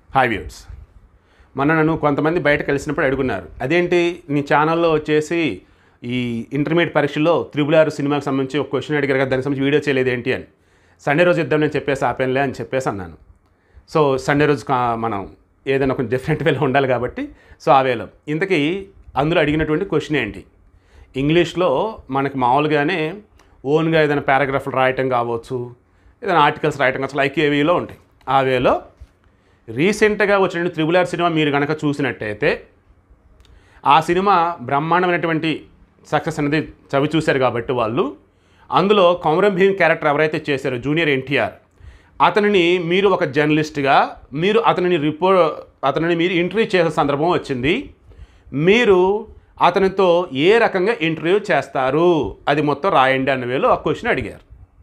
hi viewers మొన్న నన్ను కొంతమంది బయట కలిసినప్పుడు అడుగున్నారు అదేంటి నీ ఛానల్లో వచ్చేసి ఈ ఇంటర్మీడియట్ పరీక్షలో త్రిబుల్ ఆర్ సినిమాకి సంబంధించి ఒక క్వశ్చన్ అడిగారు కదా దానికి సంబంధించి వీడియో చేయలేదు ఏంటి అని సండే రోజు ఇద్దాం నేను చెప్పేసి ఆపేనులే అని చెప్పేసి అన్నాను సో సండే రోజు కా- మనం ఏదైనా కొంచెం డిఫరెంట్ వేలో ఉండాలి కాబట్టి సో ఆ వేలో ఇంతకీ అందులో అడిగినటువంటి క్వశ్చన్ ఏంటి ఇంగ్లీష్లో మనకి మామూలుగానే ఓన్గా ఏదైనా పారాగ్రాఫ్లు రాయటం కావచ్చు ఏదైనా ఆర్టికల్స్ రాయటం కావచ్చు లైక్ ఏవీలో ఉంటాయి ఆ వేలో రీసెంట్గా వచ్చిన త్రిబుల్ ఆర్ సినిమా మీరు కనుక చూసినట్టయితే ఆ సినిమా బ్రహ్మాండమైనటువంటి సక్సెస్ అనేది చవి చూశారు కాబట్టి వాళ్ళు అందులో కౌరం భీమ్ క్యారెక్టర్ ఎవరైతే చేశారో జూనియర్ ఎన్టీఆర్ అతనిని మీరు ఒక జర్నలిస్ట్గా మీరు అతనిని రిపో అతనిని మీరు ఇంటర్వ్యూ చేసే సందర్భం వచ్చింది మీరు అతనితో ఏ రకంగా ఇంటర్వ్యూ చేస్తారు అది మొత్తం రాయండి అన్న వేలో ఆ క్వశ్చన్ అడిగారు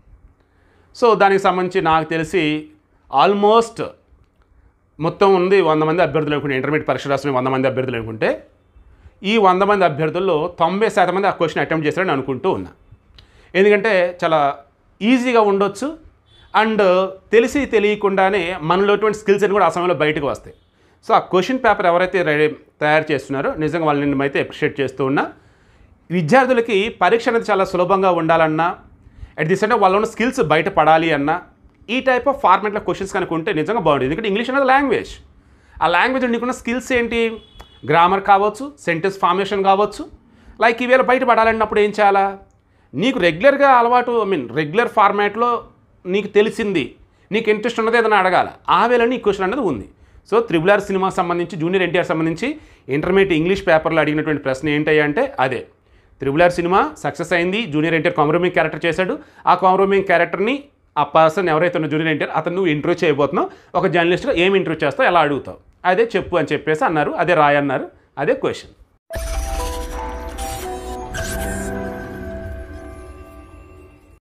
సో దానికి సంబంధించి నాకు తెలిసి ఆల్మోస్ట్ మొత్తం ఉంది వంద మంది అభ్యర్థులు అనుకుంటే ఇంటర్మీడియట్ పరీక్ష రాసిన వంద మంది అభ్యర్థులు అనుకుంటే ఈ వంద మంది అభ్యర్థుల్లో తొంభై శాతం మంది ఆ క్వశ్చన్ అటెంప్ట్ చేశారని అనుకుంటూ ఉన్నా ఎందుకంటే చాలా ఈజీగా ఉండొచ్చు అండ్ తెలిసి తెలియకుండానే మనలో ఎటువంటి స్కిల్స్ అని కూడా ఆ సమయంలో బయటకు వస్తాయి సో ఆ క్వశ్చన్ పేపర్ ఎవరైతే రెడీ తయారు చేస్తున్నారో నిజంగా వాళ్ళని నేను అయితే అప్రిషియేట్ చేస్తూ ఉన్నా విద్యార్థులకి పరీక్ష అనేది చాలా సులభంగా ఉండాలన్నా అట్ ది సేమ్ టైం వాళ్ళ ఉన్న స్కిల్స్ బయటపడాలి అన్నా ఈ టైప్ ఆఫ్ ఫార్మాట్లో క్వశ్చన్స్ కనుక ఉంటే నిజంగా బాగుంటుంది ఎందుకంటే ఇంగ్లీష్ అనేది లాంగ్వేజ్ ఆ లాంగ్వేజ్ నీకున్న స్కిల్స్ ఏంటి గ్రామర్ కావచ్చు సెంటెన్స్ ఫార్మేషన్ కావచ్చు లైక్ ఈవేళ బయటపడాలన్నప్పుడు ఏం చేయాలా నీకు రెగ్యులర్గా అలవాటు ఐ మీన్ రెగ్యులర్ ఫార్మాట్లో నీకు తెలిసింది నీకు ఇంట్రెస్ట్ ఉన్నది ఏదైనా అడగాల ఆ వేళ నీ క్వశ్చన్ అనేది ఉంది సో త్రిబుల్ ఆర్ సినిమా సంబంధించి జూనియర్ ఎన్టీఆర్ సంబంధించి ఇంటర్మీడియట్ ఇంగ్లీష్ పేపర్లో అడిగినటువంటి ప్రశ్న ఏంటయ్యా అంటే అదే త్రిబుల్ ఆర్ సినిమా సక్సెస్ అయింది జూనియర్ ఎన్టీఆర్ కామరోమింగ్ క్యారెక్టర్ చేశాడు ఆ కామరోమింగ్ క్యారెక్టర్ని ఆ పర్సన్ ఎవరైతే ఉన్న జూనియర్ ఎన్టీఆర్ అతను నువ్వు ఇంటర్వ్యూ చేయబోతున్నావు ఒక జర్నలిస్ట్గా ఏం ఇంటర్వ్యూ చేస్తావు ఎలా అడుగుతావు అదే చెప్పు అని చెప్పేసి అన్నారు అదే రాయన్నారు అదే క్వశ్చన్